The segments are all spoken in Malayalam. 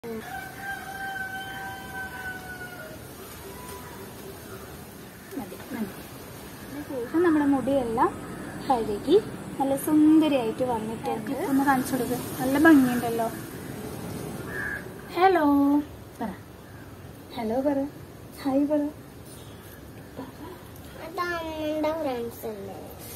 മതി മതി ശേഷം നമ്മുടെ മുടിയെല്ലാം കഴുകി നല്ല സുന്ദരിയായിട്ട് വന്നിട്ടുണ്ട് ഒന്ന് കാണിച്ചു കൊടുക്ക് നല്ല ഭംഗിയുണ്ടല്ലോ ഹലോ പറ ഹലോ പറ ഹായ് പറ അതാണ് ഫ്രണ്ട്സ് അല്ലേ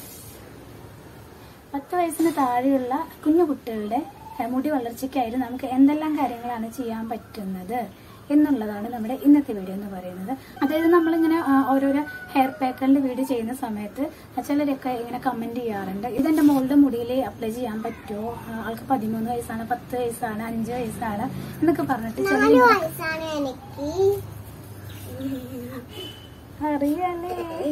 പത്ത് വയസ്സിന് താഴെയുള്ള കുഞ്ഞു കുട്ടികളുടെ ഏഹ്, മുടി വളർച്ചയ്ക്കായിട്ട് നമുക്ക് എന്തെല്ലാം കാര്യങ്ങളാണ് ചെയ്യാൻ പറ്റുന്നത് എന്നുള്ളതാണ് നമ്മുടെ ഇന്നത്തെ വീഡിയോ എന്ന് പറയുന്നത് അതായത് നമ്മളിങ്ങനെ ആ, ഓരോരോ ഹെയർ പാക്കുകളുടെ വീഡിയോ ചെയ്യുന്ന സമയത്ത് ചിലരൊക്കെ ഇങ്ങനെ കമന്റ് ചെയ്യാറുണ്ട് ഇതെന്റെ മോളുടെ മുടിയിൽ അപ്ലൈ ചെയ്യാൻ പറ്റുമോ ആ, ആൾക്ക് പതിമൂന്ന് വയസ്സാണ് പത്ത് വയസ്സാണ് അഞ്ച് വയസ്സാണ് എന്നൊക്കെ പറഞ്ഞിട്ട് ചിലർ നാല് വയസ്സാണ് എനിക്ക് അറിയാലേ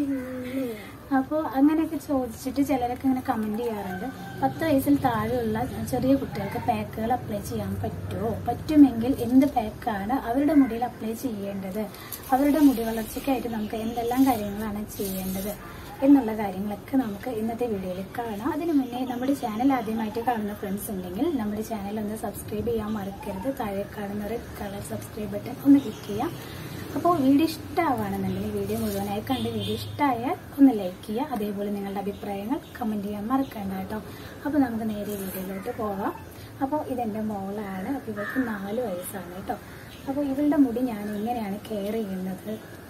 അപ്പോൾ അങ്ങനെയൊക്കെ ചോദിച്ചിട്ട് ചിലരൊക്കെ ഇങ്ങനെ കമന്റ് ചെയ്യാറുണ്ട് പത്ത് വയസ്സിൽ താഴെയുള്ള ചെറിയ കുട്ടികൾക്ക് പാക്കുകൾ അപ്ലൈ ചെയ്യാൻ പറ്റുമോ പറ്റുമെങ്കിൽ എന്ത് പാക്കാണ് അവരുടെ മുടിയിൽ അപ്ലൈ ചെയ്യേണ്ടത് അവരുടെ മുടി വളർച്ചയ്ക്കായിട്ട് നമുക്ക് എന്തെല്ലാം കാര്യങ്ങളാണ് ചെയ്യേണ്ടത് എന്നുള്ള കാര്യങ്ങളൊക്കെ നമുക്ക് ഇന്നത്തെ വീഡിയോയിൽ കാണാം അതിനു മുന്നേ നമ്മുടെ ചാനൽ ആദ്യമായിട്ട് കാണുന്ന ഫ്രണ്ട്സ് ഉണ്ടെങ്കിൽ നമ്മുടെ ചാനൽ ഒന്ന് സബ്സ്ക്രൈബ് ചെയ്യാൻ മറക്കരുത് താഴെ കാണുന്ന ഒരു കളർ സബ്സ്ക്രൈബ് ബട്ടൺ ഒന്ന് ക്ലിക്ക് ചെയ്യാം അപ്പോൾ വീഡിയോ ഇഷ്ടമാവുകയാണെന്നുണ്ടെങ്കിൽ വീഡിയോ മുഴുവനായി കണ്ട് വീഡിയോ ഇഷ്ടമായാൽ ഒന്ന് ലൈക്ക് ചെയ്യുക അതേപോലെ നിങ്ങളുടെ അഭിപ്രായങ്ങൾ കമൻറ്റ് ചെയ്യാൻ മറക്കണ്ട കേട്ടോ അപ്പോൾ നമുക്ക് നേരെ വീഡിയോയിലോട്ട് പോകാം അപ്പോൾ ഇതെൻ്റെ മോളാണ് അപ്പോൾ ഇവൾക്ക് നാല് വയസ്സാണ് കേട്ടോ അപ്പോൾ ഇവളുടെ മുടി ഞാൻ ഇങ്ങനെയാണ് കെയർ ചെയ്യുന്നത്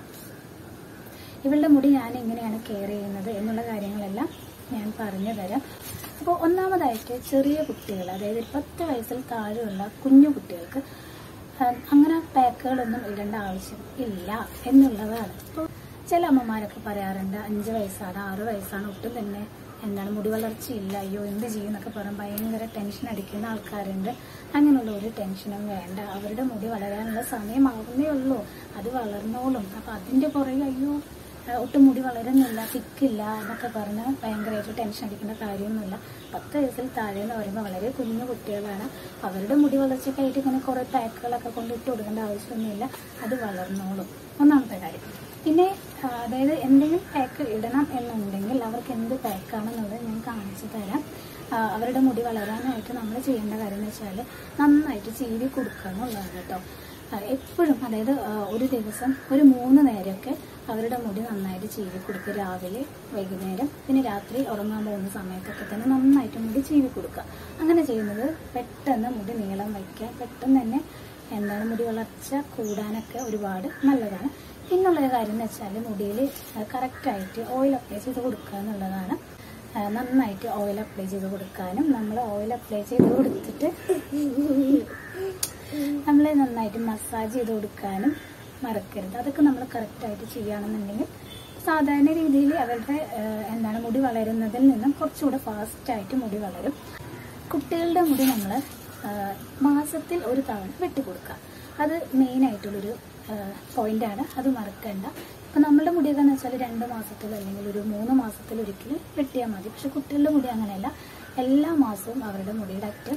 ഇവളുടെ മുടി ഞാൻ എങ്ങനെയാണ് കെയർ ചെയ്യുന്നത് എന്നുള്ള കാര്യങ്ങളെല്ലാം ഞാൻ പറഞ്ഞു തരാം അപ്പോൾ ഒന്നാമതായിട്ട് ചെറിയ കുട്ടികൾ അതായത് പത്ത് വയസ്സിൽ താഴെയുള്ള കുഞ്ഞു കുട്ടികൾക്ക് ആ, അങ്ങനെ പാക്കുകളൊന്നും ഇടേണ്ട ആവശ്യം ഇല്ല എന്നുള്ളതാണ് അപ്പോൾ ചില അമ്മമാരൊക്കെ പറയാറുണ്ട് അഞ്ച് വയസ്സാണ് ആറ് വയസ്സാണ് ഒട്ടും തന്നെ എന്താണ് മുടി വളർച്ചയില്ല അയ്യോ എന്ത് ചെയ്യും എന്നൊക്കെ പറഞ്ഞ് ഭയങ്കര ടെൻഷൻ അടിക്കുന്ന ആൾക്കാരുണ്ട് അങ്ങനെയുള്ള ഒരു ടെൻഷനും വേണ്ട അവരുടെ മുടി വളരാനുള്ള സമയമാവുന്നേ ഉള്ളൂ അത് വളർന്നോളും അപ്പൊ അതിന്റെ പുറകെ അയ്യോ ആ, ഒട്ടും മുടി വളരുന്നില്ല തിക്കില്ല എന്നൊക്കെ പറഞ്ഞ് ഭയങ്കരമായിട്ട് ടെൻഷൻ അടിക്കേണ്ട കാര്യമൊന്നുമില്ല പത്ത് വയസ്സിൽ താഴെ എന്ന് പറയുമ്പോൾ വളരെ കുഞ്ഞു കുട്ടികളാണ് അവരുടെ മുടി വളർച്ചയ്ക്കായിട്ട് ഇങ്ങനെ കുറെ പാക്കുകളൊക്കെ കൊണ്ട് ഇട്ട് കൊടുക്കേണ്ട ആവശ്യമൊന്നുമില്ല അത് വളർന്നോളും ഒന്നാമത്തെ കാര്യം പിന്നെ ആ, അതായത് എന്തെങ്കിലും പാക്ക് ഇടണം എന്നുണ്ടെങ്കിൽ അവർക്ക് എന്ത് പാക്കാണെന്നുള്ളത് ഞാൻ കാണിച്ചു തരാം ആ, അവരുടെ മുടി വളരാനായിട്ട് നമ്മൾ ചെയ്യേണ്ട കാര്യം എന്ന് വെച്ചാൽ നന്നായിട്ട് ചീവി കൊടുക്കുക എന്നുള്ളതാണ് കേട്ടോ ആ, എപ്പോഴും അതായത് ആ, ഒരു ദിവസം ഒരു മൂന്ന് നേരമൊക്കെ അവരുടെ മുടി നന്നായിട്ട് ചീവി കൊടുക്കുക രാവിലെ വൈകുന്നേരം പിന്നെ രാത്രി ഉറങ്ങാൻ പോകുന്ന സമയത്തൊക്കെ തന്നെ നന്നായിട്ട് മുടി ചീവി കൊടുക്കുക അങ്ങനെ ചെയ്യുന്നത് പെട്ടെന്ന് മുടി നീളം വയ്ക്കുക പെട്ടെന്ന് തന്നെ എന്താണ് മുടി വളർച്ച കൂടാനൊക്കെ ഒരുപാട് നല്ലതാണ് പിന്നുള്ളൊരു കാര്യം എന്ന് വെച്ചാൽ മുടിയിൽ കറക്റ്റായിട്ട് ഓയിൽ അപ്ലൈ ചെയ്ത് കൊടുക്കുക എന്നുള്ളതാണ് ആ, നന്നായിട്ട് ഓയിൽ അപ്ലൈ ചെയ്ത് കൊടുക്കാനും നമ്മൾ ഓയിൽ അപ്ലൈ ചെയ്ത് കൊടുത്തിട്ട് നമ്മൾ നന്നായിട്ട് മസാജ് ചെയ്ത് കൊടുക്കാനും മറക്കരുത് അതൊക്കെ നമ്മൾ കറക്റ്റായിട്ട് ചെയ്യുകയാണെന്നുണ്ടെങ്കിൽ സാധാരണ രീതിയിൽ അവരുടെ ആ, എന്താണ് മുടി വളരുന്നതിൽ നിന്നും കുറച്ചുകൂടെ ഫാസ്റ്റായിട്ട് മുടി വളരും കുട്ടികളുടെ മുടി നമ്മൾ മാസത്തിൽ ഒരു തവണ വെട്ടിക്കൊടുക്കുക അത് മെയിനായിട്ടുള്ളൊരു പോയിന്റാണ് അത് മറക്കണ്ട ഇപ്പം നമ്മളുടെ മുടിയൊക്കെ എന്ന് വെച്ചാൽ രണ്ട് മാസത്തിൽ അല്ലെങ്കിൽ ഒരു മൂന്ന് മാസത്തിൽ ഒരിക്കലും വെട്ടിയാൽ മതി പക്ഷെ കുട്ടികളുടെ മുടി അങ്ങനെയല്ല എല്ലാ മാസവും അവരുടെ മുടിയുടെ അറ്റം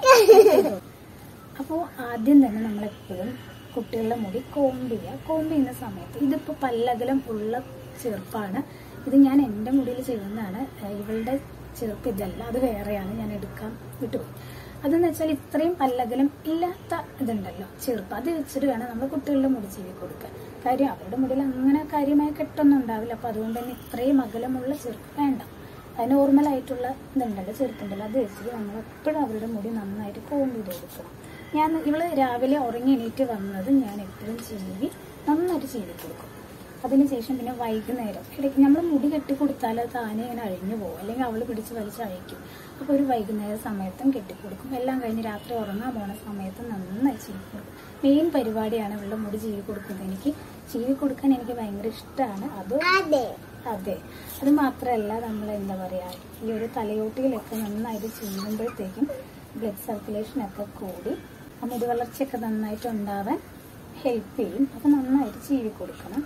അപ്പോൾ ആദ്യം തന്നെ നമ്മളെപ്പോഴും കുട്ടികളുടെ മുടി കോമ്പ് ചെയ്യുക കോമ്പ് ചെയ്യുന്ന സമയത്ത് ഇതിപ്പോൾ പല്ലകലം ഉള്ള ചെറുപ്പാണ് ഇത് ഞാൻ എൻ്റെ മുടിയിൽ ചെയ്യുന്നതാണ് ഏഹ് ഇവളുടെ ചെറുപ്പ് ഇതല്ല അത് വേറെയാണ് ഞാൻ എടുക്കാൻ വിട്ടുപോയി അതെന്ന് വെച്ചാൽ ഇത്രയും പല്ലകലം ഇല്ലാത്ത ഇതുണ്ടല്ലോ ചെറുപ്പ് അത് വെച്ചിട്ട് വേണം നമ്മൾ കുട്ടികളുടെ മുടി ചെയ്ത് കൊടുക്കാൻ കാര്യം അവരുടെ മുടിയിൽ അങ്ങനെ കാര്യമായ കെട്ടൊന്നും ഉണ്ടാവില്ല അപ്പോൾ അതുകൊണ്ട് തന്നെ ഇത്രയും അകലമുള്ള ചെറുപ്പ് വേണ്ട അത് നോർമൽ ആയിട്ടുള്ള ഇതുണ്ടല്ലോ ചെറുപ്പുണ്ടല്ലോ അത് വെച്ചിട്ട് നമ്മൾ എപ്പോഴും അവരുടെ മുടി നന്നായിട്ട് കോമ്പ് ചെയ്ത് കൊടുക്കണം ഞാൻ ഇവള് രാവിലെ ഉറങ്ങി എണീറ്റ് വന്നത് ഞാൻ എപ്പോഴും ചീവി നന്നായിട്ട് ചീവി കൊടുക്കും അതിനുശേഷം പിന്നെ വൈകുന്നേരം ഇടയ്ക്ക് നമ്മൾ മുടി കെട്ടി കൊടുത്താൽ അത് താനെ ഇങ്ങനെ അഴിഞ്ഞു പോകും അല്ലെങ്കിൽ അവൾ പിടിച്ച് വലിച്ച് അഴിക്കും അപ്പോൾ ഒരു വൈകുന്നേര സമയത്തും കെട്ടിക്കൊടുക്കും എല്ലാം കഴിഞ്ഞ് രാത്രി ഉറങ്ങാൻ പോണ സമയത്ത് നന്നായി ചീവി കൊടുക്കും മെയിൻ പരിപാടിയാണ് ഇവളുടെ മുടി ചീവി കൊടുക്കുന്നത് എനിക്ക് ചീവി കൊടുക്കാൻ എനിക്ക് ഭയങ്കര ഇഷ്ടമാണ് അത് അതെ അതെ അത് മാത്രമല്ല നമ്മൾ എന്താ പറയാ ഈ ഒരു തലയോട്ടിയിലൊക്കെ നന്നായിട്ട് ചെയ്യുമ്പോഴത്തേക്കും ബ്ലഡ് സർക്കുലേഷൻ ഒക്കെ കൂടി ആ മുടി വളർച്ചയൊക്കെ നന്നായിട്ട് ഉണ്ടാവാൻ ഹെൽപ്പ് ചെയ്യും അപ്പൊ നന്നായിട്ട് ചീവി കൊടുക്കണം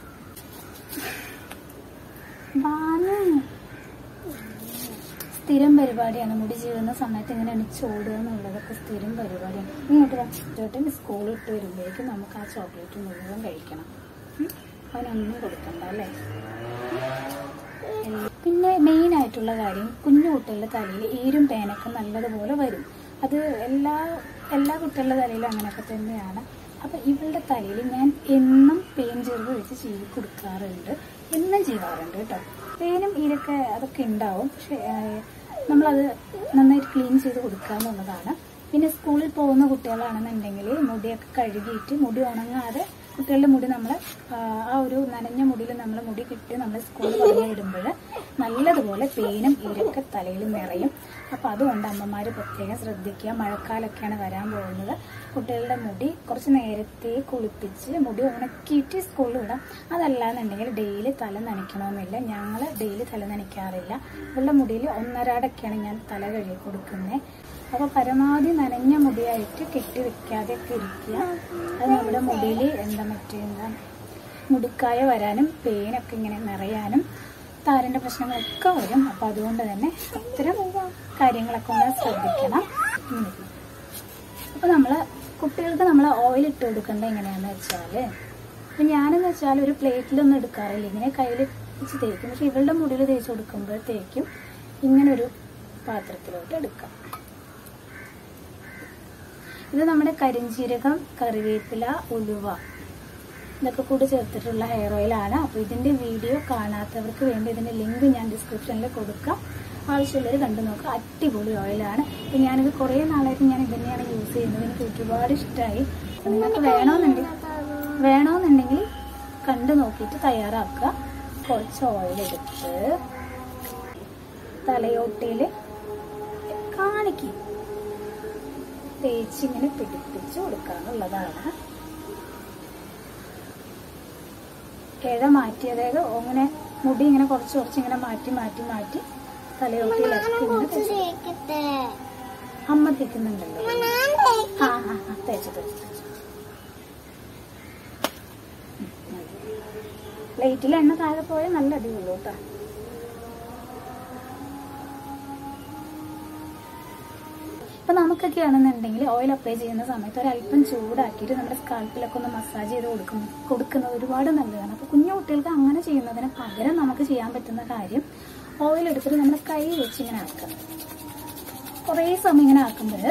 ബാനു. സ്ഥിരം പരിപാടിയാണ് മുടി ചീവുന്ന സമയത്ത് ഇങ്ങനെ എണിച്ചോടുക എന്നുള്ളതൊക്കെ സ്ഥിരം പരിപാടിയാണ് ഇങ്ങോട്ട് വാ. ചേട്ടൻ സ്കൂളിൽ ഇട്ട് വരുമ്പോഴേക്കും നമുക്ക് ആ ചോക്ലേറ്റ് മുഴുവൻ കഴിക്കണം ഉം? അവനൊന്നും കൊടുക്കണ്ട അല്ലേ പിന്നെ മെയിൻ ആയിട്ടുള്ള കാര്യം കുഞ്ഞു കുട്ടികളുടെ തലയിൽ ഈരും പേനൊക്കെ നല്ലതുപോലെ വരും അത് എല്ലാ എല്ലാ കുട്ടികളുടെ തലയിലും അങ്ങനെയൊക്കെ തന്നെയാണ് അപ്പൊ ഇവളുടെ തലയിൽ ഞാൻ എന്നും പേൻ ചെറുത് വെച്ച് ചെയ്ത് കൊടുക്കാറുണ്ട് എന്നും ചെയ്യാറുണ്ട് കേട്ടോ പേനും ഈരൊക്കെ അതൊക്കെ ഉണ്ടാവും പക്ഷെ ഏഹ്, നമ്മളത് നന്നായിട്ട് ക്ലീൻ ചെയ്ത് കൊടുക്കുക എന്നുള്ളതാണ് പിന്നെ സ്കൂളിൽ പോകുന്ന കുട്ടികളാണെന്നുണ്ടെങ്കിൽ മുടിയൊക്കെ കഴുകിയിട്ട് മുടി ഉണങ്ങാതെ കുട്ടികളുടെ മുടി നമ്മൾ ആ ഒരു നനഞ്ഞ മുടിയിൽ നമ്മൾ മുടി കിട്ടി നമ്മൾ സ്കൂളിൽ പറഞ്ഞിടുമ്പോൾ നല്ലതുപോലെ പേനും ഈരൊക്കെ തലയിൽ നിറയും അപ്പം അതുകൊണ്ട് അമ്മമാർ പ്രത്യേകം ശ്രദ്ധിക്കുക മഴക്കാലമൊക്കെയാണ് വരാൻ പോകുന്നത് കുട്ടികളുടെ മുടി കുറച്ച് നേരത്തെ കുളിപ്പിച്ച് മുടി ഉണക്കിയിട്ട് സ്കൂളിൽ വിടാം അതല്ലാന്നുണ്ടെങ്കിൽ ഡെയിലി തല നനയ്ക്കണമെന്നില്ല ഞങ്ങൾ ഡെയിലി തല നനയ്ക്കാറില്ല ഇവളുടെ മുടിയിൽ ഒന്നരാടൊക്കെയാണ് ഞാൻ തല കഴുകി കൊടുക്കുന്നത് അപ്പോൾ പരമാവധി നനഞ്ഞ മുടിയായിട്ട് കെട്ടി വെക്കാതെയൊക്കെ ഇരിക്കുക അത് നമ്മുടെ മുടിയിൽ എന്താ മറ്റേ എന്താ മുടിക്കായ വരാനും പെയിനൊക്കെ ഇങ്ങനെ നിറയാനും താരന്റെ പ്രശ്നങ്ങളൊക്കെ വരും അപ്പൊ അതുകൊണ്ട് തന്നെ അത്തരം കാര്യങ്ങളൊക്കെ ഒന്ന് ശ്രദ്ധിക്കണം ഇങ്ങനെ. അപ്പൊ നമ്മള് കുട്ടികൾക്ക് നമ്മൾ ഓയിൽ ഇട്ട് കൊടുക്കേണ്ടത് എങ്ങനെയാന്ന് വെച്ചാല് ഇപ്പൊ ഞാനെന്ന് വെച്ചാൽ ഒരു പ്ലേറ്റിലൊന്നും എടുക്കാറില്ല ഇങ്ങനെ കയ്യിൽ വെച്ച് തേക്കും പക്ഷെ ഇവളുടെ മുടിയിൽ തേച്ച് കൊടുക്കുമ്പോഴത്തേക്കും ഇങ്ങനെ ഒരു പാത്രത്തിലോട്ട് എടുക്കാം ഇത് നമ്മുടെ കരിഞ്ചീരകം കറിവേപ്പില ഉലുവ ഇതൊക്കെ കൂടി ചേർത്തിട്ടുള്ള ഹെയർ ഓയിലാണ് അപ്പോൾ ഇതിന്റെ വീഡിയോ കാണാത്തവർക്ക് വേണ്ടി ഇതിന്റെ ലിങ്ക് ഞാൻ ഡിസ്ക്രിപ്ഷനിൽ കൊടുക്കാം ആവശ്യമുള്ളവർ കണ്ടു നോക്കുക അടിപൊളി ഓയിലാണ് ഇപ്പൊ ഞാനിത് കുറേ നാളായിട്ട് ഞാൻ ഇത് തന്നെയാണ് യൂസ് ചെയ്യുന്നത് എനിക്ക് ഒരുപാട് ഇഷ്ടമായി അപ്പൊ നിങ്ങൾക്ക് വേണമെന്നുണ്ടെങ്കിൽ വേണമെന്നുണ്ടെങ്കിൽ കണ്ടു നോക്കിയിട്ട് തയ്യാറാക്കുക കുറച്ച് ഓയിൽ എടുത്ത് തലയോട്ടിയിൽ കാണിക്കും തേച്ചിങ്ങനെ പിടിപ്പിച്ച് കൊടുക്കാന്നുള്ളതാണ് ഇഴ മാറ്റി അതായത് അങ്ങനെ മുടി ഇങ്ങനെ കുറച്ച് കുറച്ച് ഇങ്ങനെ മാറ്റി മാറ്റി മാറ്റി തലയോട്ടിയിലൊക്കെ ഇങ്ങനെ തേച്ച് തേക്കട്ടെ അമ്മ തേക്കുന്നുണ്ടല്ലോ ഞാൻ തേക്കാം ആ ആ ആ തേച്ചു തേച്ചു തേച്ചു പ്ലേറ്റിൽ എണ്ണ താഴെ പോയാൽ നല്ല അടിയുള്ളൂ കേട്ടോ ഇപ്പൊ നമുക്കൊക്കെ ആണെന്നുണ്ടെങ്കിൽ ഓയിൽ അപ്ലൈ ചെയ്യുന്ന സമയത്ത് ഒരല്പം ചൂടാക്കിയിട്ട് നമ്മുടെ സ്കാൽപ്പിലൊക്കെ ഒന്ന് മസാജ് ചെയ്ത് കൊടുക്കും കൊടുക്കുന്നത് ഒരുപാട് നല്ലതാണ് അപ്പൊ കുഞ്ഞു കുട്ടികൾക്ക് അങ്ങനെ ചെയ്യുന്നതിന് പകരം നമുക്ക് ചെയ്യാൻ പറ്റുന്ന കാര്യം ഓയിൽ എടുത്തിട്ട് നമ്മുടെ കൈ വെച്ച് ഇങ്ങനെ ആക്കുക കുറേ സമയം ഇങ്ങനെ ആക്കുമ്പോൾ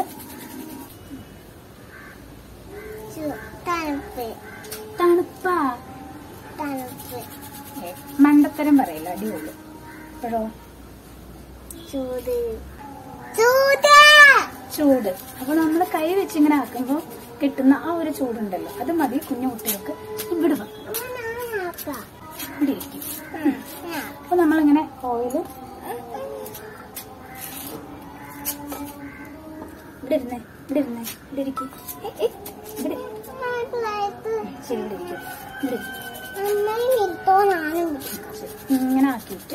ചു- തണുപ്പ് തണുപ്പാ തണുപ്പ് ഏ, മണ്ടത്തരം പറയില്ല അടിയുള്ളൂ ഇപ്പോഴോ ചൂട് ചൂട് ചൂട് അപ്പൊ നമ്മൾ കൈ വെച്ച് ഇങ്ങനെ ആക്കുമ്പോൾ കിട്ടുന്ന ആ ഒരു ചൂടുണ്ടല്ലോ അത് മതി കുഞ്ഞു കുട്ടികൾക്ക് ഇവിടെ വാ, ഞാൻ ആക്കാം ഇവിടെ ഇരിക്കും ഉം, ഞാൻ അപ്പൊ നമ്മളിങ്ങനെ ഓയില് ഇവിടെ ഇരുന്നേ ഇവിടെ ഇരുന്നേ ഇവിടെ ഇരിക്കും ഇവിടെ പ്ലേറ്റ് ശരി ഇവിടെ ഇരിക്കും ഇവിടെ ഇരിക്കും നന്നായി നിർത്തോ ഞാനും ശരി. ഇങ്ങനെ ആക്കിയിട്ട്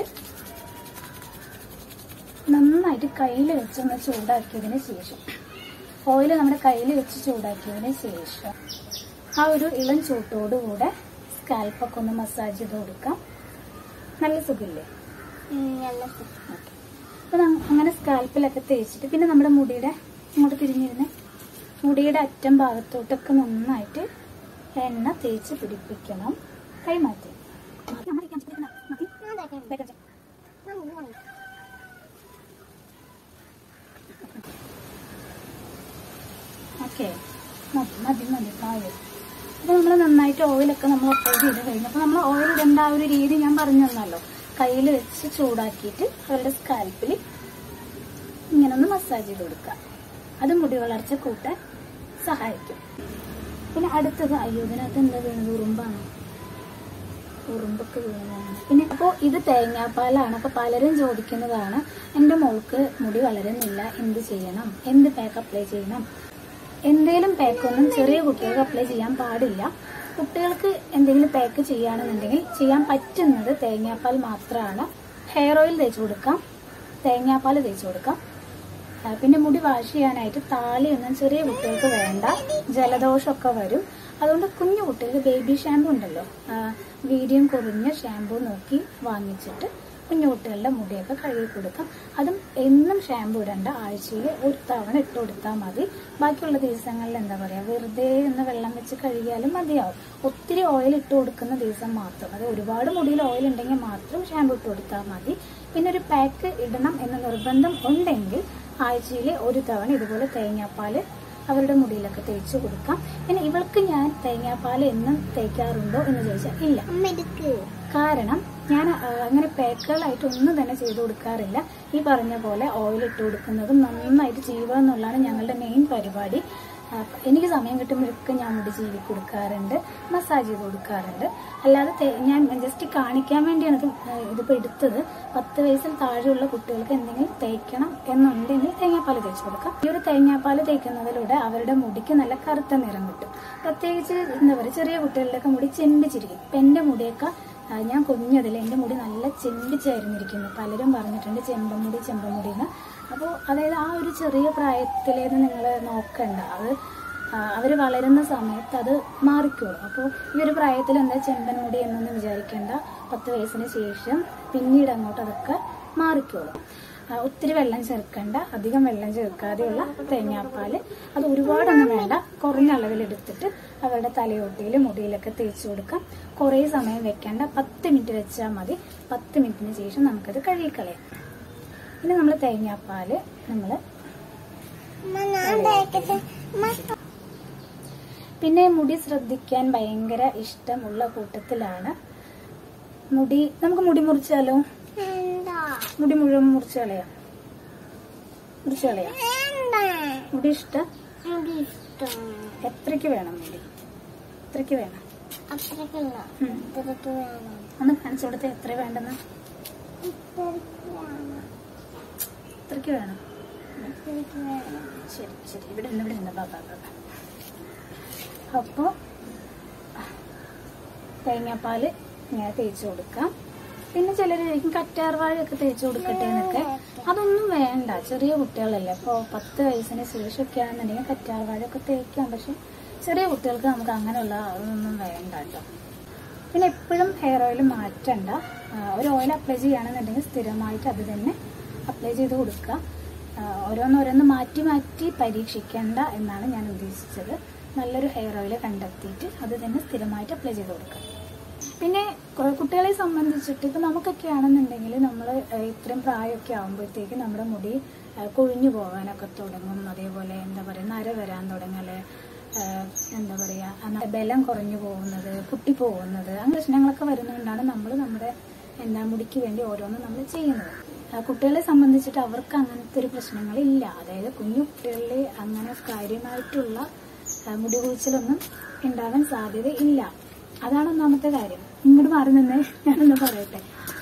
നന്നായിട്ട് കയ്യിൽ വെച്ചൊന്ന് ചൂടാക്കിയതിന് ശേഷം ഓയിൽ നമ്മുടെ കയ്യിൽ വെച്ച് ചൂടാക്കിയതിന് ശേഷം ആ ഒരു ഇളം ചൂട്ടോടുകൂടെ സ്കാൽപ്പൊക്കെ ഒന്ന് മസാജ് ചെയ്ത് കൊടുക്കാം നല്ല സുഖമില്ലേ ഉം, നല്ല സുഖം. ഓക്കെ അപ്പൊ നം- അങ്ങനെ സ്കാൽപ്പിലൊക്കെ തേച്ചിട്ട് പിന്നെ നമ്മുടെ മുടിയുടെ ഇങ്ങോട്ട് തിരിഞ്ഞിരുന്ന് മുടിയുടെ അറ്റം ഭാഗത്തോട്ടൊക്കെ നന്നായിട്ട് എണ്ണ തേച്ച് പിടിപ്പിക്കണം കൈ മാറ്റി മാറ്റി, അമ്മ ഇരിക്കാൻ ശ്രമിക്കണം. മാറ്റി. ഞാൻ തേക്കാം. തേക്കാം, തേക്കാം. ഞാൻ പോവാണ്. ഓക്കെ മതി മതി മതി താഴെ അപ്പൊ നമ്മൾ നന്നായിട്ട് ഓയിലൊക്കെ നമ്മൾ അപ്ലൈ ചെയ്ത് കഴിഞ്ഞു അപ്പൊ നമ്മൾ ഓയിൽ ഇടേണ്ട ആ ഒരു രീതി ഞാൻ പറഞ്ഞു തന്നല്ലോ കയ്യിൽ വെച്ച് ചൂടാക്കിയിട്ട് അവരുടെ സ്കാൽപ്പിൽ ഇങ്ങനെ ഒന്ന് മസാജ് ചെയ്ത് കൊടുക്കുക അത് മുടി വളർച്ച കൂട്ടാൻ സഹായിക്കും പിന്നെ അടുത്തത് അയ്യോ ഇതിനകത്ത് എന്താ വീണത് ഉറുമ്പാണ് ഉറുമ്പൊക്കെ വീണതാണ് പിന്നെ അപ്പോൾ ഇത് തേങ്ങാപ്പാലാണ് അപ്പോൾ പലരും ചോദിക്കുന്നതാണ് എൻ്റെ മോൾക്ക് മുടി വളരുന്നില്ല എന്ത് ചെയ്യണം എന്ത് പാക്ക് അപ്ലൈ ചെയ്യണം എന്തേലും പാക്കൊന്നും ചെറിയ കുട്ടികൾക്ക് അപ്ലൈ ചെയ്യാൻ പാടില്ല കുട്ടികൾക്ക് എന്തെങ്കിലും പാക്ക് ചെയ്യുകയാണെന്നുണ്ടെങ്കിൽ ചെയ്യാൻ പറ്റുന്നത് തേങ്ങാപ്പാൽ മാത്രമാണ് ഹെയർ ഓയിൽ തേച്ച് കൊടുക്കാം തേങ്ങാപ്പാൽ തേച്ച് കൊടുക്കാം ആ, പിന്നെ മുടി വാഷ് ചെയ്യാനായിട്ട് താളിയൊന്നും ചെറിയ കുട്ടികൾക്ക് വേണ്ട ജലദോഷമൊക്കെ വരും അതുകൊണ്ട് കുഞ്ഞു കുട്ടികൾക്ക് ബേബി ഷാമ്പു ഉണ്ടല്ലോ ആ, വീര്യം കുറഞ്ഞ ഷാമ്പു നോക്കി വാങ്ങിച്ചിട്ട് കുഞ്ഞു കുട്ടികളുടെ മുടിയൊക്കെ കഴുകി കൊടുക്കാം അതും എന്നും ഷാമ്പു ഇടണ്ട ആഴ്ചയിൽ ഒരു തവണ ഇട്ട് കൊടുത്താൽ മതി ബാക്കിയുള്ള ദിവസങ്ങളിൽ എന്താ പറയാ വെറുതെ ഒന്ന് വെള്ളം വെച്ച് കഴുകിയാലും മതിയാവും ഒത്തിരി ഓയിൽ ഇട്ട് കൊടുക്കുന്ന ദിവസം മാത്രം അത് ഒരുപാട് മുടിയിൽ ഓയിൽ ഉണ്ടെങ്കിൽ മാത്രം ഷാമ്പു ഇട്ട് കൊടുത്താൽ മതി പിന്നെ ഒരു പാക്ക് ഇടണം എന്ന നിർബന്ധം ഉണ്ടെങ്കിൽ ആഴ്ചയിൽ ഒരു തവണ ഇതുപോലെ തേങ്ങാപ്പാൽ അവരുടെ മുടിയിലൊക്കെ തേച്ച് കൊടുക്കാം പിന്നെ ഇവൾക്ക് ഞാൻ തേങ്ങാപ്പാൽ എന്നും തേക്കാറുണ്ടോ എന്ന് ചോദിച്ചാൽ ഇല്ല അമ്മ എടുക്ക് കാരണം ഞാൻ ആ, അങ്ങനെ പാക്കുകളായിട്ട് ഒന്നും തന്നെ ചെയ്തു കൊടുക്കാറില്ല ഈ പറഞ്ഞ പോലെ ഓയിൽ ഇട്ട് കൊടുക്കുന്നതും നന്നായിട്ട് ചെയ്യുക എന്നുള്ളതാണ് ഞങ്ങളുടെ മെയിൻ പരിപാടി ആ, എനിക്ക് സമയം കിട്ടുമ്പോഴൊക്കെ ഞാൻ മുടി ചീവി കൊടുക്കാറുണ്ട് മസാജ് ചെയ്ത് കൊടുക്കാറുണ്ട് അല്ലാതെ തേ- ഞാൻ ജസ്റ്റ് കാണിക്കാൻ വേണ്ടിയാണ് ഇത് ആ, ഇതിപ്പോൾ എടുത്തത് പത്ത് വയസ്സിൽ താഴെയുള്ള കുട്ടികൾക്ക് എന്തെങ്കിലും തേക്കണം എന്നുണ്ടെങ്കിൽ തേങ്ങാപ്പാൽ തേച്ച് കൊടുക്കാം ഈ ഒരു തേങ്ങാപ്പാൽ തേക്കുന്നതിലൂടെ അവരുടെ മുടിക്ക് നല്ല കറുത്ത നിറം കിട്ടും പ്രത്യേകിച്ച് എന്താ പറയുക ചെറിയ കുട്ടികളുടെയൊക്കെ മുടി ചെമ്പിച്ചിരിക്കും ഇപ്പം എൻ്റെ മുടിയൊക്കെ ആ, ഞാൻ കുഞ്ഞതിൽ എൻ്റെ മുടി നല്ല ചെമ്പിച്ചായിരുന്നിരിക്കുന്നു പലരും പറഞ്ഞിട്ടുണ്ട് ചെമ്പമുടി ചെമ്പമുടി എന്ന് അപ്പോൾ അതായത് ആ ഒരു ചെറിയ പ്രായത്തിലേത് നിങ്ങൾ നോക്കണ്ട അത് അവർ വളരുന്ന സമയത്ത് അത് മാറിക്കോളും അപ്പോൾ ഈ ഒരു പ്രായത്തിൽ എന്താ ചെമ്പൻ മുടി എന്നൊന്നും വിചാരിക്കേണ്ട പത്ത് വയസ്സിന് ശേഷം പിന്നീട് അങ്ങോട്ട് അതൊക്കെ മാറിക്കോളും ആ, ഒത്തിരി വെള്ളം ചേർക്കണ്ട അധികം വെള്ളം ചേർക്കാതെയുള്ള തേങ്ങാപ്പാൽ അത് ഒരുപാടൊന്നും വേണ്ട കുറഞ്ഞ അളവിൽ എടുത്തിട്ട് അവരുടെ തലയോട്ടിയിൽ മുടിയിലൊക്കെ തേച്ച് കൊടുക്കാം കുറേ സമയം വെക്കേണ്ട പത്ത് മിനിറ്റ് വെച്ചാൽ മതി പത്ത് മിനിറ്റിന് ശേഷം നമുക്കത് കഴുകിക്കളയാം പിന്നെ നമ്മൾ തേങ്ങാപ്പാൽ നമ്മൾ അമ്മ ഞാൻ തേക്കട്ടെ അമ്മ പിന്നെ മുടി ശ്രദ്ധിക്കാൻ ഭയങ്കര ഇഷ്ടമുള്ള കൂട്ടത്തിലാണ് മുടി നമുക്ക് മുടി മുറിച്ചാലോ എന്താ മുടി മുഴുവൻ മുറിച്ച് കളയാം മുറിച്ച് കളയാം വേണ്ട മുടി ഇഷ്ടം എനിക്ക് ഇഷ്ടം എത്രയ്ക്ക് വേണം മുടി എത്രയ്ക്ക് വേണം അത്രയ്ക്കല്ല ഉം. ഇത്രയ്ക്ക് വേണം ഒന്ന് കാണിച്ചു കൊടുത്തേ എത്ര വേണ്ടെന്ന് ഇത്രയ്ക്ക് വേണം എത്രയ്ക്ക് വേണം ഇത്രയ്ക്ക് വേണം ശരി ശരി ഇവിടെ നിന്ന് ഇവിടെ നിന്ന് ബാബാ ബാബാ അപ്പോൾ തേങ്ങാപ്പാല് ഇങ്ങനെ തേച്ച് കൊടുക്കാം പിന്നെ ചിലർ ചോദിക്കും കറ്റാർവാഴയൊക്കെ തേച്ച് കൊടുക്കട്ടെ എന്നൊക്കെ അതൊന്നും വേണ്ട ചെറിയ കുട്ടികളല്ലേ അപ്പോൾ പത്ത് വയസ്സിന് ശേഷമൊക്കെ ആണെന്നുണ്ടെങ്കിൽ കറ്റാർവാഴയൊക്കെ തേക്കാം പക്ഷെ ചെറിയ കുട്ടികൾക്ക് നമുക്ക് അങ്ങനെയുള്ള അതൊന്നും വേണ്ട കേട്ടോ പിന്നെ എപ്പോഴും ഹെയർ ഓയിൽ മാറ്റണ്ട ആ, ഒരു ഓയിൽ അപ്ലൈ ചെയ്യുകയാണെന്നുണ്ടെങ്കിൽ സ്ഥിരമായിട്ട് അത് തന്നെ അപ്ലൈ ചെയ്ത് കൊടുക്കുക ആ, ഓരോന്നോരോന്ന് മാറ്റി മാറ്റി പരീക്ഷിക്കേണ്ട എന്നാണ് ഞാൻ ഉദ്ദേശിച്ചത് നല്ലൊരു ഹെയർ ഓയിൽ കണ്ടെത്തിയിട്ട് അത് തന്നെ സ്ഥിരമായിട്ട് അപ്ലൈ ചെയ്ത് കൊടുക്കുക പിന്നെ കു- കുട്ടികളെ സംബന്ധിച്ചിട്ട് ഇപ്പം നമുക്കൊക്കെ ആണെന്നുണ്ടെങ്കിൽ നമ്മൾ ഇത്രയും പ്രായമൊക്കെ ആകുമ്പോഴത്തേക്ക് നമ്മുടെ മുടി ആ, കൊഴിഞ്ഞു പോകാനൊക്കെ തുടങ്ങും അതേപോലെ എന്താ പറയുക നര വരാൻ തുടങ്ങല് ആ, എന്താ പറയുക ബലം കുറഞ്ഞു പോകുന്നത് പൊട്ടി പോകുന്നത് അങ്ങനെ പ്രശ്നങ്ങളൊക്കെ വരുന്നതുകൊണ്ടാണ് നമ്മൾ നമ്മുടെ എന്താ മുടിക്ക് വേണ്ടി ഓരോന്നും നമ്മൾ ചെയ്യുന്നത് ആ, കുട്ടികളെ സംബന്ധിച്ചിട്ട് അവർക്ക് അങ്ങനത്തെ ഒരു പ്രശ്നങ്ങളില്ല അതായത് കുഞ്ഞു കുട്ടികളിൽ അങ്ങനെ കാര്യമായിട്ടുള്ള ആ, മുടി കൊഴിച്ചിലൊന്നും ഉണ്ടാവാൻ സാധ്യത ഇല്ല അതാണ് ഒന്നാമത്തെ കാര്യം ഇങ്ങോട്ട് മാറി നിന്നേ ഞാനൊന്ന് പറയട്ടെ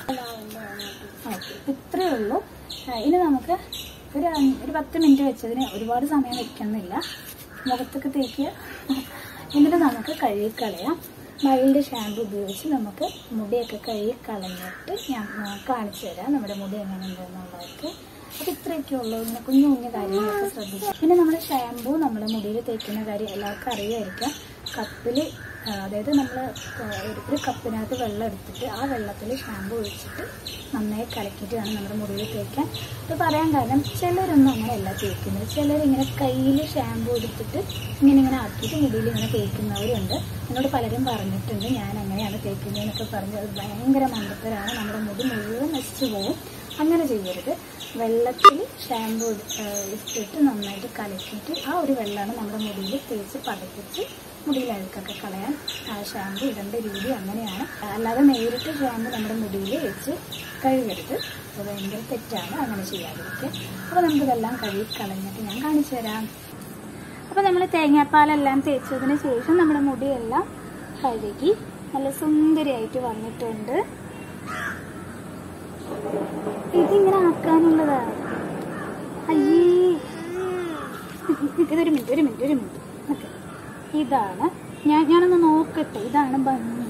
ഓക്കെ ഇത്രയേ ഉള്ളൂ ആ, ഇനി നമുക്ക് ഒരു അഞ്ച്- ഒരു പത്ത് മിനിറ്റ് വെച്ചതിന് ഒരുപാട് സമയം വെക്കുന്നില്ല മുഖത്തൊക്കെ തേക്കുക എന്നിട്ട് നമുക്ക് കഴുകിക്കളയാം മൈൽഡ് ഷാമ്പു ഉപയോഗിച്ച് നമുക്ക് മുടിയൊക്കെ കഴുകി കളഞ്ഞിട്ട് ഞാൻ ആ, കാണിച്ചു തരാം നമ്മുടെ മുടി എങ്ങനെ ഉണ്ടെന്നുള്ളതൊക്കെ അപ്പം ഇത്രയൊക്കെ ഉള്ളൂ ഇങ്ങനെ കുഞ്ഞു കുഞ്ഞു കാര്യങ്ങളൊക്കെ ശ്രദ്ധിക്കുക പിന്നെ നമ്മൾ ഷാമ്പു നമ്മൾ മുടിയിൽ തേക്കുന്ന കാര്യം എല്ലാവർക്കും അറിയായിരിക്കാം കപ്പിൽ അതായത് നമ്മൾ ഒരു കപ്പിനകത്ത് വെള്ളം എടുത്തിട്ട് ആ വെള്ളത്തിൽ ഷാമ്പു ഒഴിച്ചിട്ട് നന്നായി കലക്കിയിട്ട് വേണം നമ്മുടെ മുടിയിൽ തേക്കാൻ ഇത് പറയാൻ കാരണം ചിലരൊന്നും അങ്ങനെയല്ല തേക്കുന്നത് ചിലരിങ്ങനെ കയ്യിൽ ഷാമ്പു എടുത്തിട്ട് ഇങ്ങനെ ഇങ്ങനെ ആക്കിയിട്ട് മുടിയിൽ ഇങ്ങനെ തേക്കുന്നവരുണ്ട് എന്നോട് പലരും പറഞ്ഞിട്ടുണ്ട് ഞാൻ അങ്ങനെയാണ് തേക്കുന്നതെന്നൊക്കെ പറഞ്ഞ് അത് ഭയങ്കര മണ്ടത്തരാണ് നമ്മുടെ മുടി മുഴുവൻ നശിച്ചു പോകും അങ്ങനെ ചെയ്യരുത് വെള്ളത്തിൽ ഷാമ്പു ഇട്ടിട്ട് നന്നായിട്ട് കലക്കിയിട്ട് ആ ഒരു വെള്ളമാണ് നമ്മുടെ മുടിയിൽ തേച്ച് പതപ്പിച്ച് മുടിയിൽ അഴുക്കൊക്കെ കളയാൻ ആ ഷാമ്പു ഇടേണ്ട രീതി അങ്ങനെയാണ് അല്ലാതെ നേരിട്ട് ഷാമ്പു നമ്മുടെ മുടിയിൽ വെച്ച് കഴുകരുത് അത് ഭയങ്കര തെറ്റാണ് അങ്ങനെ ചെയ്യാതിരിക്കുക അപ്പോൾ നമുക്കിതെല്ലാം കഴുകി കളഞ്ഞിട്ട് ഞാൻ കാണിച്ചു തരാം അപ്പോൾ നമ്മൾ തേങ്ങാപ്പാലെല്ലാം തേച്ചതിന് ശേഷം നമ്മുടെ മുടിയെല്ലാം കഴുകി നല്ല സുന്ദരിയായിട്ട് വന്നിട്ടുണ്ട് ഇതിങ്ങനെ ആക്കാനുള്ളതാ അയ്യേ ഇതൊരു മിനിറ്റ് ഒരു മിനിറ്റ് ഒരു മിനിറ്റ് ഓക്കെ ഇതാണ് ഞാൻ ഞാനൊന്ന് നോക്കട്ടെ ഇതാണ് ഭംഗി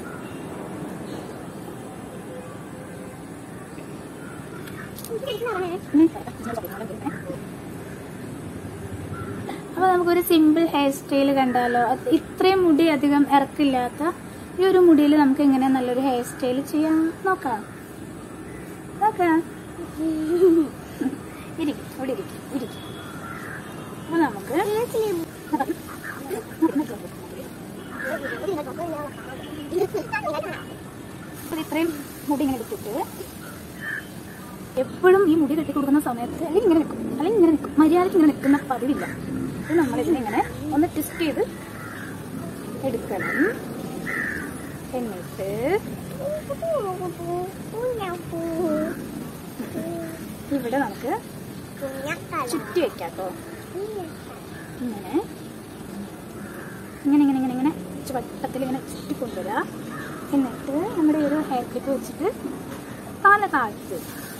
അപ്പോൾ നമുക്കൊരു സിമ്പിൾ ഹെയർ സ്റ്റൈൽ കണ്ടാലോ അത് ഇത്രയും മുടി അധികം ഇറക്കില്ലാത്ത ഈ ഒരു മുടിയിൽ നമുക്ക് എങ്ങനെ നല്ലൊരു ഹെയർ സ്റ്റൈൽ ചെയ്യാൻ നോക്കാം നോക്കാം ഇരിക്കും ഇവിടെ ഇരിക്കും ഇരിക്കും അപ്പോൾ നമുക്ക് അപ്പോൾ ഇത്രയും മുടി ഇങ്ങനെ എടുത്തിട്ട് എപ്പോഴും ഈ മുടി കെട്ടി കൊടുക്കുന്ന സമയത്ത് അല്ലെങ്കിൽ ഇങ്ങനെ നിൽക്കും അല്ലെങ്കിൽ ഇങ്ങനെ നിൽക്കും മര്യാദയ്ക്ക് ഇങ്ങനെ നിൽക്കുന്ന പതിവില്ല എന്നിട്ട് നമ്മൾ ഇതിനിങ്ങനെ ഒന്ന് ട്വിസ്റ്റ് ചെയ്ത് എടുക്കണം എന്നിട്ട് ഇവിടെ നമുക്ക് ചുറ്റി വെക്കാം കേട്ടോ ഇങ്ങനെ ഇങ്ങനെ ഇങ്ങനെ ഇങ്ങനെ ഇങ്ങനെ കുറച്ച് വട്ടത്തിൽ ഇങ്ങനെ ചുറ്റി കൊണ്ടുവരിക എന്നിട്ട് നമ്മുടെ ഒരു ഹെയർ ക്ലിപ്പ് വെച്ചിട്ട് തല താഴ്ത്ത്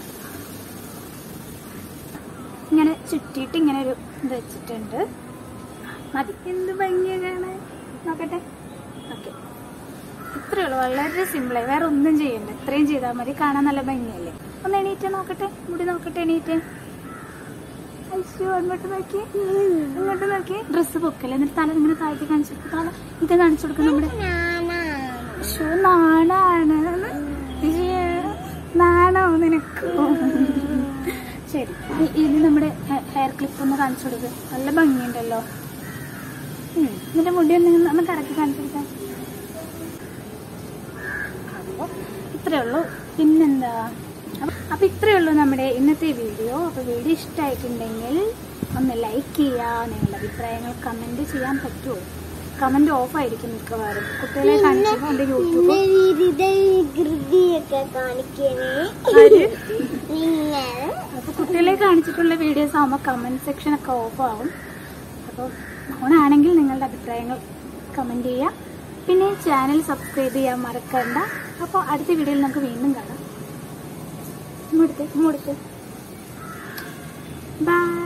ഇങ്ങനെ ചുറ്റിയിട്ട് ഇങ്ങനെ ഒരു ഇത് വെച്ചിട്ടുണ്ട് മതി എന്ത് ഭംഗിയാ കാണാൻ നോക്കട്ടെ ഓക്കെ ഇത്രയേ ഉള്ളൂ വളരെ സിമ്പിളായി വേറെ ഒന്നും ചെയ്യണ്ട ഇത്രയും ചെയ്താൽ മതി കാണാൻ നല്ല ഭംഗിയല്ലേ ഒന്ന് എണീറ്റ് നോക്കട്ടെ മുടി നോക്കട്ടെ എണീറ്റ് അയ്യോ അങ്ങോട്ട് നോക്കി അങ്ങോട്ട് നോക്കി ഡ്രസ്സ് പൊക്കല്ലേ എന്നിട്ട് തല ഇങ്ങനെ താഴ്ത്തി കാണിച്ചു കൊടുക്കും. തല ഇത് കാണിച്ചു കൊടുക്കും നമ്മുടെ ഷോ നാണാണ് ഇയ്യേ, നാണോ നിനക്ക് ശരി ഇ- ഇനി നമ്മുടെ ഹെ- ഹെയർ ക്ലിപ്പ് ഒന്ന് കാണിച്ചു കൊടുക്ക് നല്ല ഭംഗിയുണ്ടല്ലോ ഉം, എന്നിട്ട് മുടി ഒന്ന് ഇങ്ങനെ ഒന്ന് കറക്കി കാണിച്ചു കൊടുക്കാൻ അപ്പോൾ ഇത്രയേ ഉള്ളൂ പിന്നെന്താ അപ്പൊ- അപ്പൊ ഇത്രയേ ഉള്ളൂ നമ്മുടെ ഇന്നത്തെ വീഡിയോ അപ്പൊ വീഡിയോ ഇഷ്ടമായിട്ടുണ്ടെങ്കിൽ ഒന്ന് ലൈക്ക് ചെയ്യുക നിങ്ങളുടെ അഭിപ്രായങ്ങൾ കമന്റ് ചെയ്യാൻ പറ്റുമോ കമന്റ് ഓഫ് ആയിരിക്കും മിക്കവാറും കുട്ടികളെ കാണിച്ചപ്പോൾ എന്റെ യൂട്യൂബ് വികൃതിയൊക്കെ കാണിക്കണേ ആര്? നിങ്ങൾ അപ്പൊ കുട്ടികളെ കാണിച്ചിട്ടുള്ള വീഡിയോസ് ആകുമ്പോൾ കമന്റ് സെക്ഷൻ ഒക്കെ ഓഫ് ആവും അപ്പോൾ ഓണാണെങ്കിൽ നിങ്ങളുടെ അഭിപ്രായങ്ങൾ കമന്റ് ചെയ്യുക പിന്നെ ചാനൽ സബ്സ്ക്രൈബ് ചെയ്യാൻ മറക്കണ്ട അപ്പോൾ അടുത്ത വീഡിയോയിൽ നമുക്ക് വീണ്ടും കാണാം ഇങ്ങോട്ട് ഇങ്ങോട്ട് ബൈ